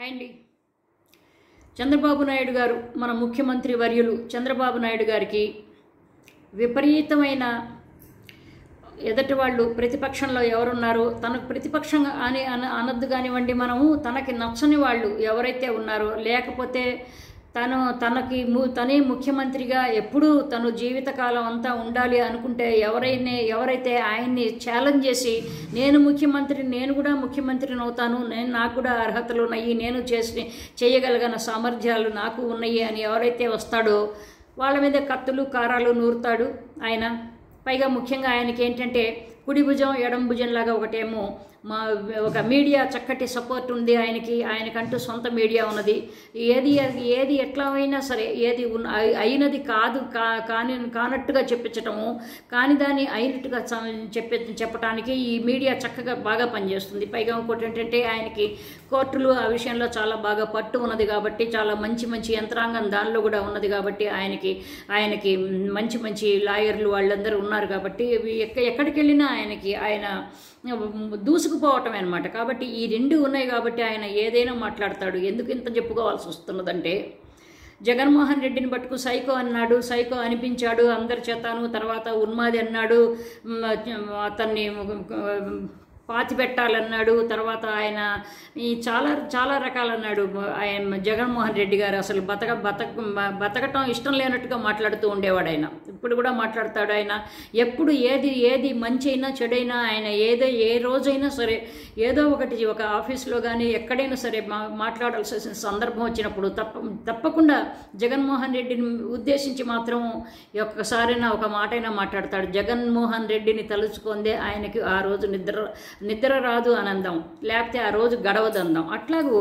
అండి చంద్రబాబు నాయుడు గారు మన ముఖ్యమంత్రి వర్యులు చంద్రబాబు నాయుడు గారికి విపరీతమైన ఎదుటి వాళ్ళు ప్రతిపక్షంలో ఎవరున్నారో తనకు ప్రతిపక్షం అని అన అనద్దు కానివ్వండి మనము తనకి నచ్చని వాళ్ళు ఎవరైతే ఉన్నారో లేకపోతే తను తనకి ము- తనే ముఖ్యమంత్రిగా ఎప్పుడూ తను జీవితకాలం అంతా ఉండాలి అనుకుంటే ఎవరైనా ఎవరైతే ఆయన్ని ఛాలెంజ్ చేసి నేను ముఖ్యమంత్రి నేను కూడా ముఖ్యమంత్రిని అవుతాను నేను నాకు కూడా అర్హతలు ఉన్నాయి నేను చేసి చేయగలిగిన సామర్థ్యాలు నాకు ఉన్నాయి అని ఎవరైతే వస్తాడో వాళ్ళ మీద కత్తులు కారాలు నూరుతాడు ఆయన పైగా ముఖ్యంగా ఆయనకి ఏంటంటే కుడి భుజం ఎడం భుజం లాగా ఒకటేమో మా ఒక మీడియా చక్కటి సపోర్ట్ ఉంది ఆయనకి ఆయనకంటూ సొంత మీడియా ఉన్నది ఏది ఏది ఎట్లా అయినా సరే ఏది ఉన్న అయి- అయినది కాదు కా కాని కానట్టుగా చెప్పించటము కాని దాన్ని అయినట్టుగా చ- చెప్పే చెప్పటానికి ఈ మీడియా చక్కగా బాగా పనిచేస్తుంది పైగా ఇంకోటి ఏంటంటే ఆయనకి కోర్టులు ఆ విషయంలో చాలా బాగా పట్టు ఉన్నది కాబట్టి చాలా మంచి మంచి యంత్రాంగం దానిలో కూడా ఉన్నది కాబట్టి ఆయనకి ఆయనకి మంచి మంచి లాయర్లు వాళ్ళందరూ ఉన్నారు కాబట్టి ఇవి ఎక్క ఎక్కడికి వెళ్ళినా ఆయనకి ఆయన దూసుకుపోవటం అనమాట కాబట్టి ఈ రెండు ఉన్నాయి కాబట్టి ఆయన ఏదైనా మాట్లాడతాడు ఎందుకు ఇంత చెప్పుకోవాల్సి వస్తున్నదంటే జగన్మోహన్ రెడ్డిని పట్టుకు సైకో అన్నాడు సైకో అనిపించాడు అందరి చేతాను తర్వాత ఉన్మాది అన్నాడు మ్, అతన్ని పాతి పెట్టాలన్నాడు తర్వాత ఆయన ఈ చాలా చాలా రకాలన్నాడు ఆయన జగన్మోహన్ రెడ్డి గారు అసలు బతక బతక బతకటం ఇష్టం లేనట్టుగా మాట్లాడుతూ ఉండేవాడు ఆయన ఇప్పుడు కూడా మాట్లాడతాడు ఆయన ఎప్పుడు ఏది ఏది మంచి అయినా చెడైనా ఆయన ఏదో ఏ రోజైనా సరే ఏదో ఒకటి ఒక ఆఫీస్లో కానీ ఎక్కడైనా సరే మా మాట్లాడాల్సి వచ్చిన సందర్భం వచ్చినప్పుడు తప్ప తప్పకుండా జగన్మోహన్ రెడ్డిని ఉద్దేశించి మాత్రం ఒక్కసారైనా ఒక మాటైనా మాట్లాడతాడు జగన్మోహన్ రెడ్డిని తలుచుకుందే ఆయనకి ఆ రోజు నిద్ర నిద్ర రాదు అని అందాం లేకపోతే ఆ రోజు గడవదు అందాం అట్లాగూ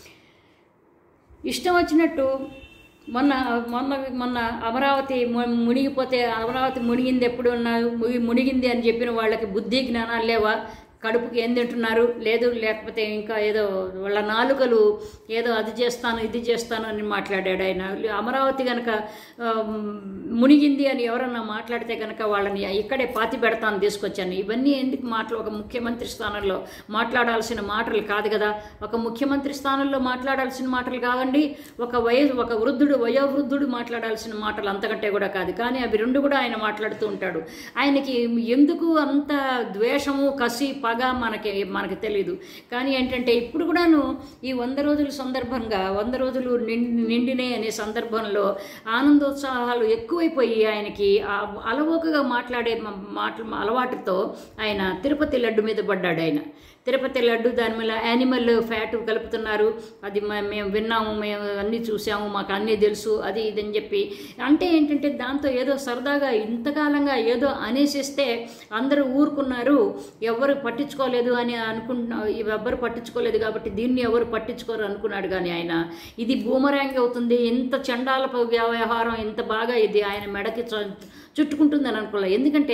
ఇష్టం వచ్చినట్టు మొన్న మొన్న మొన్న అమరావతి ము- మునిగిపోతే అమరావతి మునిగింది ఎప్పుడు ఉన్నారు ముగి- మునిగింది అని చెప్పిన వాళ్ళకి బుద్ధి జ్ఞానాలు లేవా కడుపుకి ఏం తింటున్నారు లేదు లేకపోతే ఇంకా ఏదో వాళ్ళ నాలుకలు ఏదో అది చేస్తాను ఇది చేస్తాను అని మాట్లాడాడు ఆయన అమరావతి కనుక మునిగింది అని ఎవరన్నా మాట్లాడితే కనుక వాళ్ళని ఇక్కడే పాతి పెడతాను తీసుకొచ్చాను ఇవన్నీ ఎందుకు మాటలు ఒక ముఖ్యమంత్రి స్థానంలో మాట్లాడాల్సిన మాటలు కాదు కదా ఒక ముఖ్యమంత్రి స్థానంలో మాట్లాడాల్సిన మాటలు కావండి ఒక వయసు ఒక వృద్ధుడు వయోవృద్ధుడు మాట్లాడాల్సిన మాటలు అంతకంటే కూడా కాదు కానీ అవి రెండు కూడా ఆయన మాట్లాడుతూ ఉంటాడు ఆయనకి ఎందుకు అంత ద్వేషము కసి పగ మనకి మనకి తెలియదు కానీ ఏంటంటే ఇప్పుడు కూడాను ఈ వంద రోజుల సందర్భంగా వంద రోజులు నిండి నిండినాయి అనే సందర్భంలో ఆనందోత్సాహాలు ఎక్కువైపోయి ఆయనకి ఆ అలవోకగా మాట్లాడే మ- మాటలు అలవాటుతో ఆయన తిరుపతి లడ్డు మీద పడ్డాడు ఆయన తిరుపతి లడ్డు దాని మీద యానిమల్ ఫ్యాట్ కలుపుతున్నారు అది మ- మేము విన్నాము మేము అన్నీ చూసాము మాకు అన్నీ తెలుసు అది ఇది అని చెప్పి అంటే ఏంటంటే దాంతో ఏదో సరదాగా ఇంతకాలంగా ఏదో అనేసిస్తే అందరూ ఊరుకున్నారు ఎవరు పట్టించుకోలేదు అని అనుకుంటున్నా ఎవ్వరు పట్టించుకోలేదు కాబట్టి దీన్ని ఎవరు పట్టించుకోరు అనుకున్నాడు కానీ ఆయన ఇది బూమరాంగ్ అవుతుంది ఇంత చండాలపు వ్యవహారం ఇంత బాగా ఇది ఆయన మెడకి చు- చుట్టుకుంటుందని అనుకోలేదు ఎందుకంటే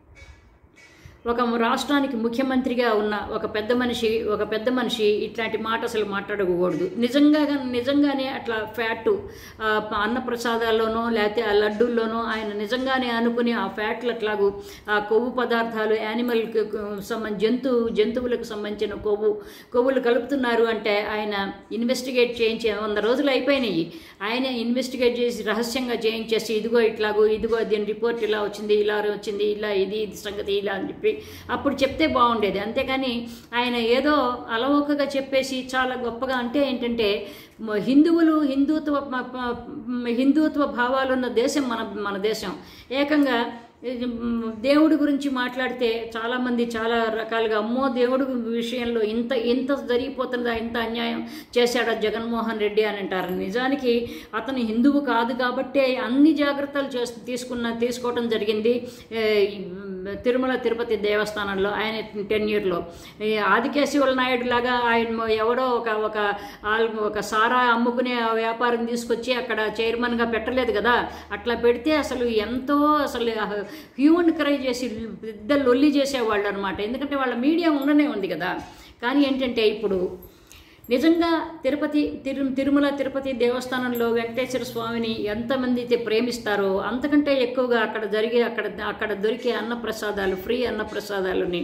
ఒక రాష్ట్రానికి ముఖ్యమంత్రిగా ఉన్న ఒక పెద్ద మనిషి ఒక పెద్ద మనిషి ఇట్లాంటి మాట అసలు మాట్లాడకూడదు నిజంగా నిజంగానే అట్లా ఫ్యాట్ అన్న ప్రసాదాల్లోనో లేకపోతే ఆ లడ్డూల్లోనో ఆయన నిజంగానే అనుకుని ఆ ఫ్యాట్లు అట్లాగూ ఆ కొవ్వు పదార్థాలు యానిమల్ సంబంధ జంతు జంతువులకు సంబంధించిన కొవ్వు కొవ్వులు కలుపుతున్నారు అంటే ఆయన ఇన్వెస్టిగేట్ చేయించే వంద రోజులు అయిపోయినాయి ఆయన ఇన్వెస్టిగేట్ చేసి రహస్యంగా చేయించేసి ఇదిగో ఇట్లాగో ఇదిగో దీని రిపోర్ట్ ఇలా వచ్చింది ఇలా వచ్చింది ఇలా ఇది ఇది సంగతి ఇలా అని చెప్పి అప్పుడు చెప్తే బాగుండేది అంతేకాని ఆయన ఏదో అలవోకగా చెప్పేసి చాలా గొప్పగా అంటే ఏంటంటే మ- హిందువులు హిందుత్వ మ- మ- హిందుత్వ భావాలున్న దేశం మన మన దేశం ఏకంగా ఇది, మ్, దేవుడి గురించి మాట్లాడితే చాలామంది చాలా రకాలుగా అమ్మో దేవుడి విషయంలో ఇంత ఇంత జరిగిపోతుందా ఇంత అన్యాయం చేశాడా జగన్మోహన్ రెడ్డి అని అంటారు నిజానికి అతను హిందువు కాదు కాబట్టే అన్ని జాగ్రత్తలు చేసి తీసుకున్న తీసుకోవడం జరిగింది ఏ, ఈ, మ్, తిరుమల తిరుపతి దేవస్థానంలో ఆయన టెన్యూర్లో ఈ ఆదికేశవుల నాయుడు లాగా ఆయన ఎవడో ఒక ఒక ఆల్- ఒక సారా అమ్ముకునే వ్యాపారం తీసుకొచ్చి అక్కడ చైర్మన్గా పెట్టలేదు కదా అట్లా పెడితే అసలు ఎంతో అసలు హ్యూమన్ క్రై చేసి పెద్ద లొల్లి చేసేవాళ్ళు అనమాట ఎందుకంటే వాళ్ళ మీడియా ఉండనే ఉంది కదా కానీ ఏంటంటే ఇప్పుడు నిజంగా తిరుపతి తిరు తిరుమల తిరుపతి దేవస్థానంలో వెంకటేశ్వర స్వామిని ఎంతమంది అయితే ప్రేమిస్తారో అంతకంటే ఎక్కువగా అక్కడ జరిగే అక్కడ అక్కడ దొరికే అన్నప్రసాదాలు ఫ్రీ అన్నప్రసాదాలని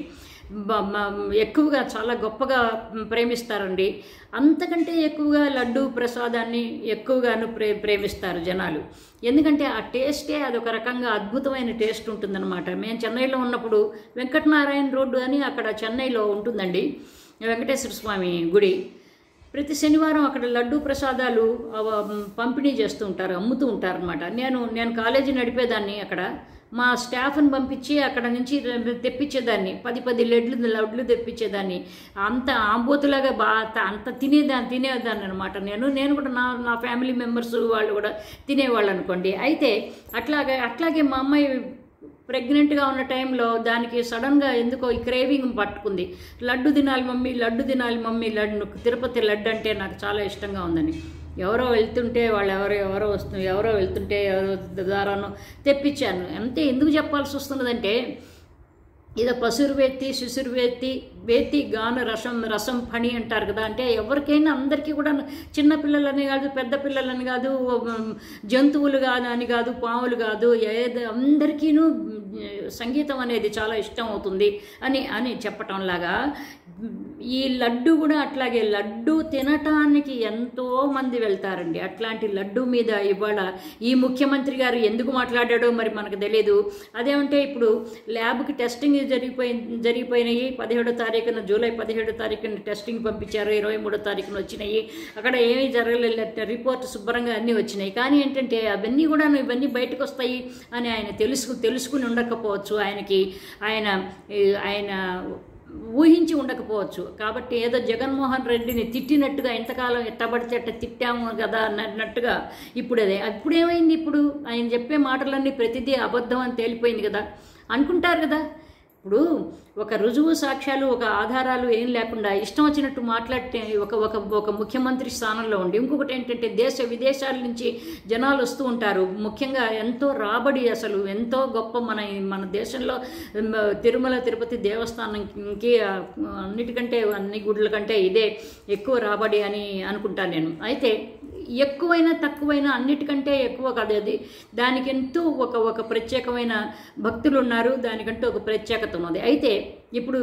బ- మ- ఎక్కువగా చాలా గొప్పగా ప్రేమిస్తారండి అంతకంటే ఎక్కువగా లడ్డు ప్రసాదాన్ని ఎక్కువగాను ప్రే ప్రేమిస్తారు జనాలు ఎందుకంటే ఆ టేస్టే అది ఒక రకంగా అద్భుతమైన టేస్ట్ ఉంటుందన్నమాట మేము చెన్నైలో ఉన్నప్పుడు వెంకటనారాయణ రోడ్డు అని అక్కడ చెన్నైలో ఉంటుందండి వెంకటేశ్వర స్వామి గుడి ప్రతి శనివారం అక్కడ లడ్డు ప్రసాదాలు అవ- పంపిణీ చేస్తూ ఉంటారు అమ్ముతూ ఉంటారు అనమాట నేను నేను కాలేజీ నడిపేదాన్ని అక్కడ మా స్టాఫ్ని పంపించి అక్కడ నుంచి తెప్పించేదాన్ని పది పది లడ్లు లడ్లు తెప్పించేదాన్ని అంత ఆంబోతులాగా బా అంత తినేదాన్ని తినేదాన్ని అనమాట నేను నేను కూడా నా నా ఫ్యామిలీ మెంబర్స్ వాళ్ళు కూడా తినేవాళ్ళు అనుకోండి అయితే అట్లాగే అట్లాగే మా అమ్మాయి ప్రెగ్నెంట్గా ఉన్న టైంలో దానికి సడన్గా ఎందుకో ఈ క్రేవింగ్ పట్టుకుంది లడ్డు తినాలి మమ్మీ లడ్డు తినాలి మమ్మీ లడ్డు తిరుపతి లడ్డు అంటే నాకు చాలా ఇష్టంగా ఉందని ఎవరో వెళ్తుంటే వాళ్ళు ఎవరో ఎవరో వస్తు ఎవరో వెళ్తుంటే ఎవరో ద్వారానో తెప్పించాను అంతే ఎందుకు చెప్పాల్సి వస్తున్నదంటే ఇదో పసురువేత్తి శిశురువేత్తి వేత్తి గాను రసం రసం పని అంటారు కదా అంటే ఎవరికైనా అందరికీ కూడా చిన్న పిల్లలని కాదు పెద్ద పిల్లలని కాదు ఉమ్, జంతువులు కాదు అని కాదు పాములు కాదు ఏది అందరికీను ఉమ్, సంగీతం అనేది చాలా ఇష్టం అవుతుంది అని అని చెప్పటం లాగా ఉమ్, ఈ లడ్డు కూడా అట్లాగే లడ్డు తినటానికి ఎంతో మంది వెళ్తారండి అట్లాంటి లడ్డు మీద ఇవాళ ఈ ముఖ్యమంత్రి గారు ఎందుకు మాట్లాడాడో మరి మనకు తెలియదు అదేమంటే ఇప్పుడు ల్యాబ్కి టెస్టింగ్ జరిగిపోయి జరిగిపోయినాయి పదిహేడో తారీఖున జూలై పదిహేడో తారీఖున టెస్టింగ్ పంపించారు ఇరవై మూడో తారీఖున వచ్చినాయి అక్కడ ఏమీ జరగలేదు రిపోర్ట్ శుభ్రంగా అన్నీ వచ్చినాయి కానీ ఏంటంటే అవన్నీ కూడా ఇవన్నీ బయటకు వస్తాయి అని ఆయన తెలుసు తెలుసుకుని ఉండకపోవచ్చు ఆయనకి ఆయన ఈ, ఆయన ఊహించి ఉండకపోవచ్చు కాబట్టి ఏదో జగన్మోహన్ రెడ్డిని తిట్టినట్టుగా ఎంతకాలం ఎట్టబడితే అట్ట తిట్టాము కదా అన్నట్టుగా ఇప్పుడు అదే ఇప్పుడు ఏమైంది ఇప్పుడు ఆయన చెప్పే మాటలన్నీ ప్రతిదీ అబద్ధం అని తేలిపోయింది కదా అనుకుంటారు కదా ఇప్పుడు ఒక రుజువు సాక్ష్యాలు ఒక ఆధారాలు ఏం లేకుండా ఇష్టం వచ్చినట్టు మాట్లాడితే ఒక ఒక ఒక ముఖ్యమంత్రి స్థానంలో ఉండి ఇంకొకటి ఏంటంటే దేశ విదేశాల నుంచి జనాలు వస్తూ ఉంటారు ముఖ్యంగా ఎంతో రాబడి అసలు ఎంతో గొప్ప మన మన దేశంలో ఉమ్, తిరుమల తిరుపతి దేవస్థానంకి ఆ, అన్నిటికంటే అన్ని గుడ్ల కంటే ఇదే ఎక్కువ రాబడి అని అనుకుంటాను నేను అయితే ఎక్కువైనా తక్కువైనా అన్నిటికంటే ఎక్కువ కాదు అది దానికెంతో ఒక ఒక ప్రత్యేకమైన భక్తులు ఉన్నారు దానికంటూ ఒక ప్రత్యేకత ఉన్నది అయితే ఇప్పుడు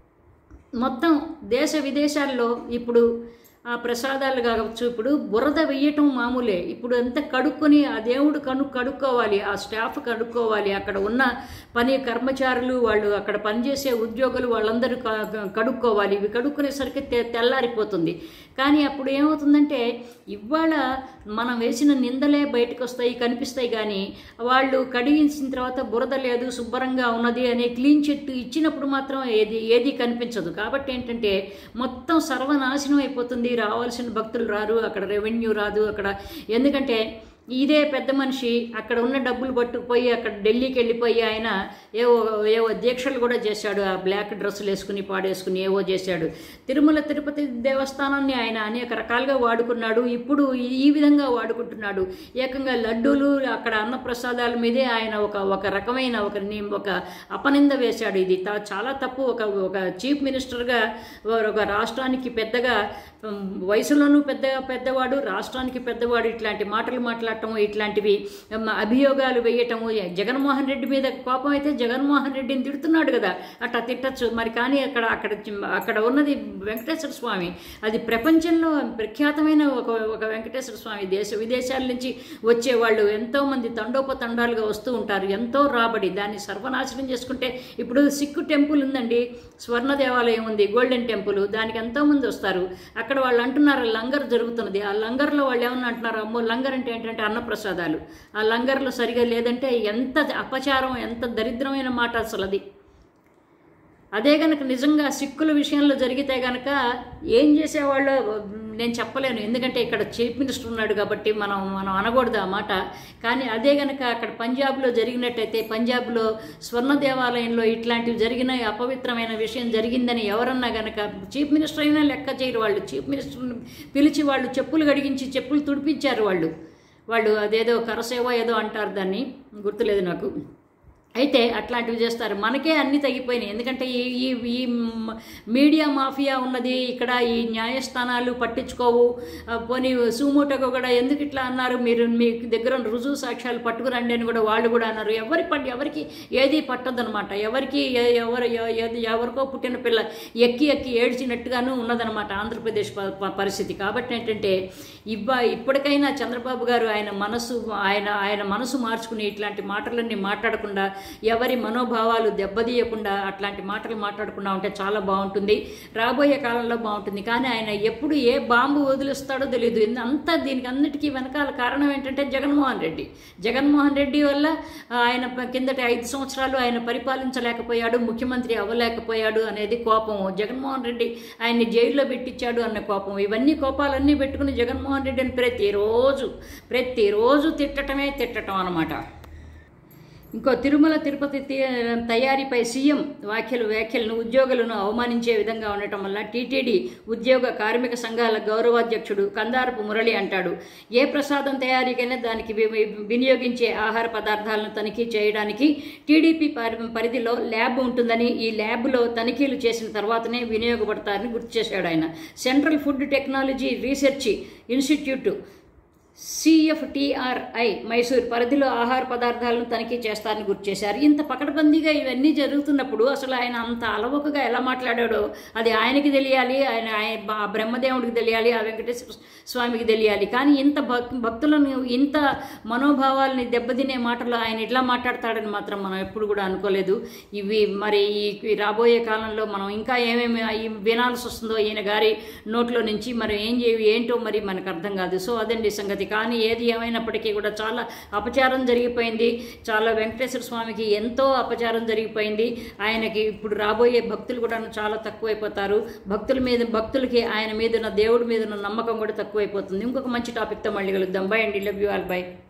మొత్తం దేశ విదేశాల్లో ఇప్పుడు ఆ ప్రసాదాలు కావచ్చు ఇప్పుడు బురద వెయ్యటం మామూలే ఇప్పుడు అంతా కడుక్కొని ఆ దేవుడు కను కడుక్కోవాలి ఆ స్టాఫ్ కడుక్కోవాలి అక్కడ ఉన్న పని కర్మచారులు వాళ్ళు అక్కడ పనిచేసే ఉద్యోగులు వాళ్ళందరూ క- క- కడుక్కోవాలి ఇవి కడుక్కునేసరికి తె తెల్లారిపోతుంది కానీ అప్పుడు ఏమవుతుందంటే ఇవాళ మనం వేసిన నిందలే బయటకు వస్తాయి కనిపిస్తాయి కానీ వాళ్ళు కడిగించిన తర్వాత బురద లేదు శుభ్రంగా ఉన్నది అనే క్లీన్ చిట్ ఇచ్చినప్పుడు మాత్రం ఏది ఏది కనిపించదు కాబట్టి ఏంటంటే మొత్తం సర్వనాశనం అయిపోతుంది రావాల్సిన భక్తులు రారు అక్కడ రెవెన్యూ రాదు అక్కడ ఎందుకంటే ఇదే పెద్ద మనిషి అక్కడ ఉన్న డబ్బులు పట్టుకుపోయి అక్కడ ఢిల్లీకి వెళ్ళిపోయి ఆయన ఏవో ఏవో దీక్షలు కూడా చేశాడు ఆ బ్లాక్ డ్రెస్సులు వేసుకుని పాడేసుకుని ఏవో చేశాడు తిరుమల తిరుపతి దేవస్థానాన్ని ఆయన అనేక రకాలుగా వాడుకున్నాడు ఇప్పుడు ఈ- ఈ విధంగా వాడుకుంటున్నాడు ఏకంగా లడ్డూలు అక్కడ అన్న ప్రసాదాల మీదే ఆయన ఒక ఒక రకమైన ఒక ని- ఒక అపనింద వేశాడు ఇది తా- చాలా తప్పు ఒక ఒక చీఫ్ మినిస్టర్గా ఒక రాష్ట్రానికి పెద్దగా ఉమ్, వయసులోనూ పెద్దగా పెద్దవాడు రాష్ట్రానికి పెద్దవాడు ఇట్లాంటి మాటలు మాట్లాడటం ఇట్లాంటివి ఉమ్, అభియోగాలు వేయటము జగన్మోహన్ రెడ్డి మీద కోపం అయితే జగన్మోహన్ రెడ్డిని తిడుతున్నాడు కదా అట్లా తిట్టచ్చు మరి కానీ అక్కడ అక్కడ అక్కడ ఉన్నది వెంకటేశ్వర స్వామి అది ప్రపంచంలో ప్రఖ్యాతమైన ఒక ఒక వెంకటేశ్వర స్వామి దేశ విదేశాల నుంచి వచ్చేవాళ్ళు ఎంతోమంది తండోపతండాలుగా వస్తూ ఉంటారు ఎంతో రాబడి దాన్ని సర్వనాశనం చేసుకుంటే ఇప్పుడు సిక్కు టెంపుల్ ఉందండి స్వర్ణ దేవాలయం ఉంది గోల్డెన్ టెంపుల్ దానికి ఎంతోమంది వస్తారు అక్కడ వాళ్ళు అంటున్నారు లంగర్ జరుగుతున్నది ఆ లంగర్లో వాళ్ళు ఏమన్నా అంటున్నారు అమ్మో లంగర్ అంటే ఏంటంటే అన్నప్రసాదాలు ఆ లంగర్లో సరిగా లేదంటే ఎంత అపచారం ఎంత దరిద్రమైన మాట అసలు అది అదే గనక నిజంగా సిక్కుల విషయంలో జరిగితే గనక ఏం చేసేవాళ్ళు నేను చెప్పలేను ఎందుకంటే ఇక్కడ చీఫ్ మినిస్టర్ ఉన్నాడు కాబట్టి మనం మనం అనకూడదు ఆ మాట కానీ అదే గనక అక్కడ పంజాబ్లో జరిగినట్టయితే పంజాబ్లో స్వర్ణ దేవాలయంలో ఇట్లాంటివి జరిగిన అపవిత్రమైన విషయం జరిగిందని ఎవరన్నా గనక చీఫ్ మినిస్టర్ అయినా లెక్క చేయరు వాళ్ళు చీఫ్ మినిస్టర్ని పిలిచి వాళ్ళు చెప్పులు గడిగించి చెప్పులు తుడిపించారు వాళ్ళు వాళ్ళు అదేదో కరసేవ ఏదో అంటారు దాన్ని గుర్తులేదు నాకు అయితే అట్లాంటివి చేస్తారు మనకే అన్ని తగ్గిపోయినాయి ఎందుకంటే ఈ ఈ ఈ మ్- మీడియా మాఫియా ఉన్నది ఇక్కడ ఈ న్యాయస్థానాలు పట్టించుకోవు ఆ, పోనీ సూమోటోగా కూడా ఎందుకు ఇట్లా అన్నారు మీరు మీ దగ్గర ఉన్న రుజువు సాక్ష్యాలు పట్టుకురండి అని కూడా వాళ్ళు కూడా అన్నారు ఎవరి పట్టి ఎవరికి ఏది పట్టదనమాట ఎవరికి ఎ- ఎవరు ఎ- ఎ- ఎవరికో పుట్టిన పిల్ల ఎక్కి ఎక్కి ఏడ్చినట్టుగాను ఉన్నదనమాట ఆంధ్రప్రదేశ్ ప- ప- పరిస్థితి కాబట్టి ఏంటంటే ఇవ్వ ఇప్పటికైనా చంద్రబాబు గారు ఆయన మనసు ఆయన ఆయన మనసు మార్చుకుని ఇట్లాంటి మాటలన్నీ మాట్లాడకుండా ఎవరి మనోభావాలు దెబ్బతీయకుండా అట్లాంటి మాటలు మాట్లాడకుండా ఉంటే చాలా బాగుంటుంది రాబోయే కాలంలో బాగుంటుంది కానీ ఆయన ఎప్పుడు ఏ బాంబు వదిలిస్తాడో తెలియదు ఇంద- అంతా దీనికి అన్నిటికీ వెనకాల కారణం ఏంటంటే జగన్మోహన్ రెడ్డి జగన్మోహన్ రెడ్డి వల్ల ఆయన ప- కిందటి ఐదు సంవత్సరాలు ఆయన పరిపాలించలేకపోయాడు ముఖ్యమంత్రి అవ్వలేకపోయాడు అనేది కోపం జగన్మోహన్ రెడ్డి ఆయన్ని జైల్లో పెట్టించాడు అన్న కోపం ఇవన్నీ కోపాలన్నీ పెట్టుకుని జగన్మోహన్ రెడ్డిని ప్రతిరోజు ప్రతిరోజు తిట్టటమే తిట్టటం అనమాట ఇంకో తిరుమల తిరుపతి తి- తయారీపై సీఎం వ్యాఖ్యలు వ్యాఖ్యలను ఉద్యోగులను అవమానించే విధంగా ఉండటం వల్ల టీటీడీ ఉద్యోగ కార్మిక సంఘాల గౌరవాధ్యక్షుడు కందారపు మురళి అంటాడు ఏ ప్రసాదం తయారీకైనా దానికి వి- వి- వినియోగించే ఆహార పదార్థాలను తనిఖీ చేయడానికి టీడీపీ పరి- పరిధిలో ల్యాబ్ ఉంటుందని ఈ ల్యాబ్లో తనిఖీలు చేసిన తర్వాతనే వినియోగపడతారని గుర్తు చేశాడు ఆయన central food technology research institute CFTRI Mysore పరిధిలో ఆహార పదార్థాలను తనిఖీ చేస్తారని గుర్తు చేశారు ఇంత పకడ్బందీగా ఇవన్నీ జరుగుతున్నప్పుడు అసలు ఆయన అంత అలవోకగా ఎలా మాట్లాడాడో అది ఆయనకి తెలియాలి ఆయన ఆయన ఆ బ్రహ్మదేవుడికి తెలియాలి ఆ వెంకటేశ్వర స్వామికి తెలియాలి కానీ ఇంత భక్ భక్తులను ఇంత మనోభావాల్ని దెబ్బతినే మాటలు ఆయన ఇట్లా మాట్లాడతాడని మాత్రం మనం ఎప్పుడు కూడా అనుకోలేదు ఇవి మరి ఈ ఈ రాబోయే కాలంలో మనం ఇంకా ఏమేమి ఈ వినాల్సి వస్తుందో ఈయన గారి నోట్లో నుంచి మరి ఏం చేయ ఏంటో మరి మనకు అర్థం కాదు సో అదండి సంగతి కానీ ఏది ఏమైనప్పటికీ కూడా చాలా అపచారం జరిగిపోయింది చాలా వెంకటేశ్వర స్వామికి ఎంతో అపచారం జరిగిపోయింది ఆయనకి ఇప్పుడు రాబోయే భక్తులు కూడా చాలా తక్కువైపోతారు భక్తుల మీద భక్తులకి ఆయన మీద ఉన్న దేవుడి మీద ఉన్న నమ్మకం కూడా తక్కువైపోతుంది ఇంకొక మంచి టాపిక్తో మళ్ళీ కలుద్దాం బై అండి లవ్ యూ ఆల్ బై